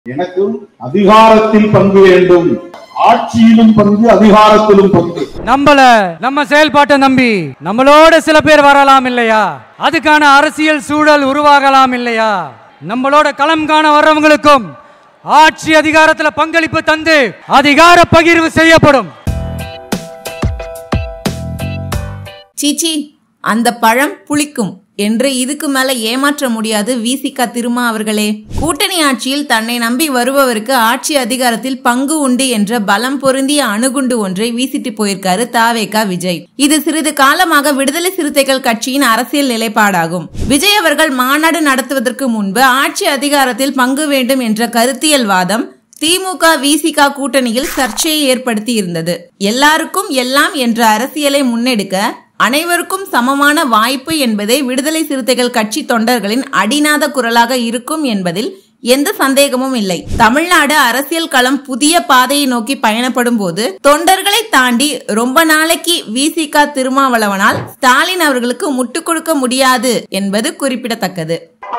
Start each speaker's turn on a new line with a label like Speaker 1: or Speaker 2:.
Speaker 1: எனக்கும் அதிகாரத்தில் பங்கு வேண்டும் ஆட்சியிலும் பங்கு அதிகாரத்திலும் பங்கு
Speaker 2: நம்மள நம்ம செயல்பாட்டை நம்பி நம்மளோட சில பேர் வரலாம் இல்லையா அதுக்கான அரசியல் சூழல் உருவாகலாம் இல்லையா நம்மளோட களம் காண வர்றவங்களுக்கும் ஆட்சி அதிகாரத்துல பங்களிப்பு தந்து அதிகார பகிர்வு செய்யப்படும்
Speaker 3: சீச்சி அந்த பழம் புளிக்கும் என்று இதுக்கு மேல ஏமாற்ற முடியாது விசிகா திருமா அவர்களே கூட்டணி ஆட்சியில் தன்னை நம்பி வருபவருக்கு ஆட்சி அதிகாரத்தில் பங்கு உண்டு என்ற பலம் பொருந்திய அணுகுண்டு ஒன்றை வீசிட்டு போயிருக்காரு தாவேகா விஜய் இது சிறிது காலமாக விடுதலை சிறுத்தைகள் கட்சியின் அரசியல் நிலைப்பாடாகும் விஜய் அவர்கள் மாநாடு நடத்துவதற்கு முன்பு ஆட்சி அதிகாரத்தில் பங்கு வேண்டும் என்ற கருத்தியல் வாதம் திமுக விசிக கூட்டணியில் சர்ச்சையை ஏற்படுத்தி இருந்தது எல்லாருக்கும் எல்லாம் என்ற அரசியலை முன்னெடுக்க அனைவருக்கும் சமமான வாய்ப்பு என்பதே விடுதலை சிறுத்தைகள் கட்சி தொண்டர்களின் அடிநாத குரலாக இருக்கும் என்பதில் எந்த சந்தேகமும் இல்லை தமிழ்நாடு அரசியல் களம் புதிய பாதையை நோக்கி பயணப்படும் போது தொண்டர்களை தாண்டி ரொம்ப நாளைக்கு விசிக திருமாவளவனால் ஸ்டாலின் அவர்களுக்கு முட்டுக் கொடுக்க முடியாது என்பது குறிப்பிடத்தக்கது